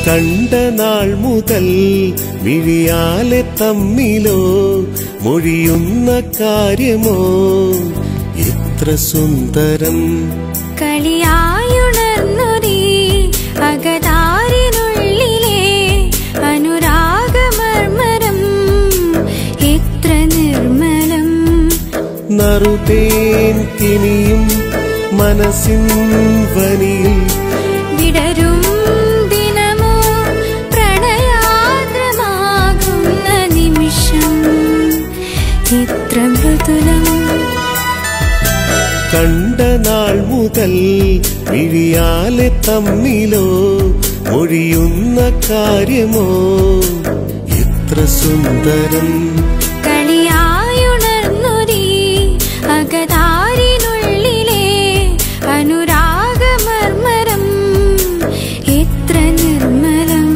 കണ്ട നാൾ മുതൽ മിഴിയാലെ തമ്മിലോ മൊഴിയുന്ന കാര്യമോ എത്ര സുന്ദരം കളിയായുണർന്നൊരീ അകതാരിനുള്ളിലെ അനുരാഗമർമരം എത്ര നിർമ്മലം നറുതേൻ കിനിയും മനസ്സിൻ വനിയിൽ വിടരും ദിനമോ പ്രണയാദ്രമാകുന്ന നിമിഷം എത്ര മൃദുലം കണ്ട നാൾ മുതൽ മിഴിയാലെ തമ്മിലോ മൊഴിയുന്ന കാര്യമോ എത്ര സുന്ദരം കളിയായുണർന്നൊരീ അകതാരിനുള്ളിലെ അനുരാഗമർമരം എത്ര നിർമ്മലം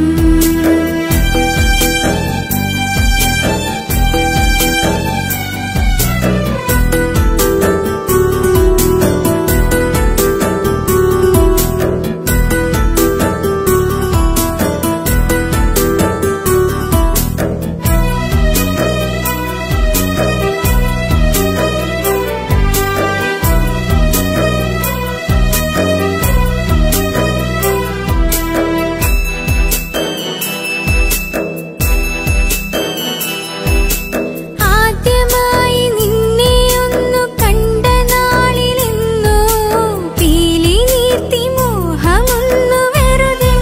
ആദ്യമായി നിന്നെയൊന്നു കണ്ട നാളിലെന്നോ പീലി നീർത്തി മോഹമൊന്നു വെറുതെ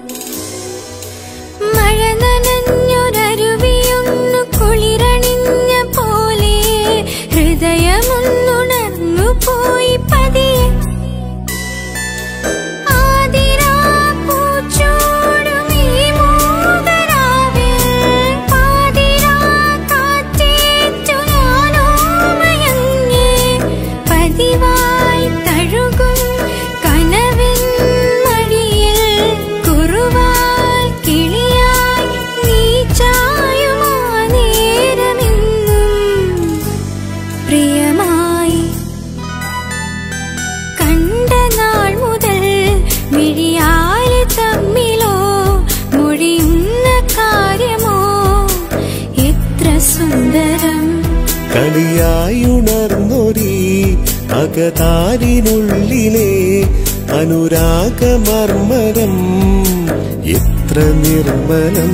മഴ നനഞ്ഞൊരരുവിയൊന്നു കുളിരണിഞ്ഞ പോലെ ഹൃദയമൊന്നുണർന്നു പോയി പതിയെ ആതിരാ പൂച്ചോടും ഈ മോദരാവിൽ പാതിരാ കാറ്റേറ്റു ഞാനോമയങ്ങേ പതിവായി തഴുകും കനവിൻ മടിയിൽ കുറുവാൽ കിളിയായി നീ ചായുമാ നേരമെന്നും പ്രിയമായി കണ്ട നാൾ മുതൽ മിഴിയാലെ തമ്മിലോ മൊഴിയുന്ന കാര്യമോ എത്ര സുന്ദരം കളിയായുണർന്നൊരീ അകതാരിനുള്ളിലെ അനുരാഗമർമരം എത്ര നിർമ്മലം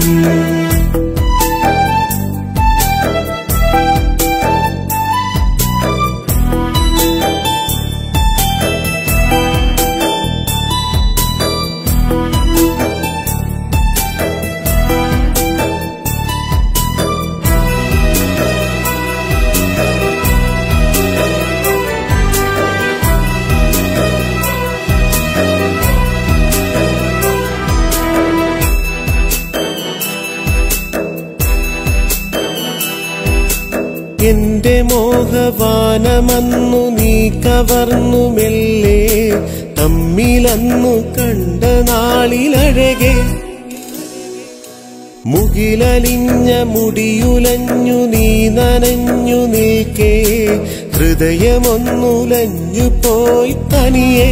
എന്റെ മോഹവാനമന്നു നീ കവർന്നു മെല്ലെ തമ്മിലന്നു കണ്ട നാളിലഴകെ മുകിലലിഞ്ഞ മുടിയുലഞ്ഞു നീ നനഞ്ഞു നിൽക്കേ ഹൃദയമൊന്നുലഞ്ഞു പോയി തനിയെ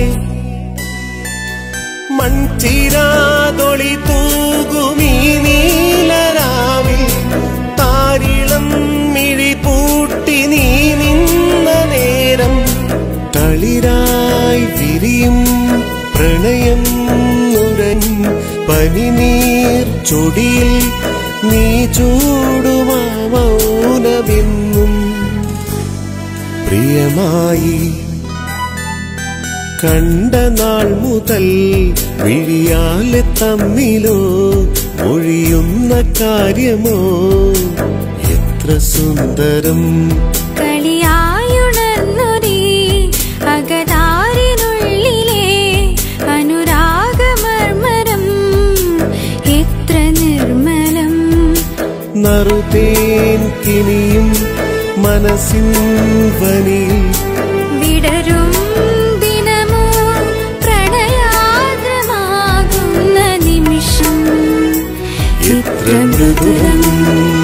മൺചിരാതൊളി തൂകുമീ നീലരാവിൽ താരിളം മിഴി പൂട്ടി നീ നിന്ന നേരം തളിരായി വിരിയും പ്രണയം നുരൻ പനിനീർ ചൊടിയിൽ നീ ചൂടുമാ മൗനമെന്നും പ്രിയമായി കണ്ട നാൾ മുതൽ വിഴിയാലെ തമ്മിലോ മൊഴിയുന്ന കാര്യമോ എത്ര സുന്ദരം കളിയായുണർന്നൊരീ അകതാരിനുള്ളിലെ അനുരാഗമർമരം എത്ര നിർമ്മലം നറുതേൻ കിനിയും മനസ്സിൻ വനിയിൽ വിടരും ദിനമോ പ്രണയാദ്രമാകുന്ന നിമിഷം എത്ര മൃദുലം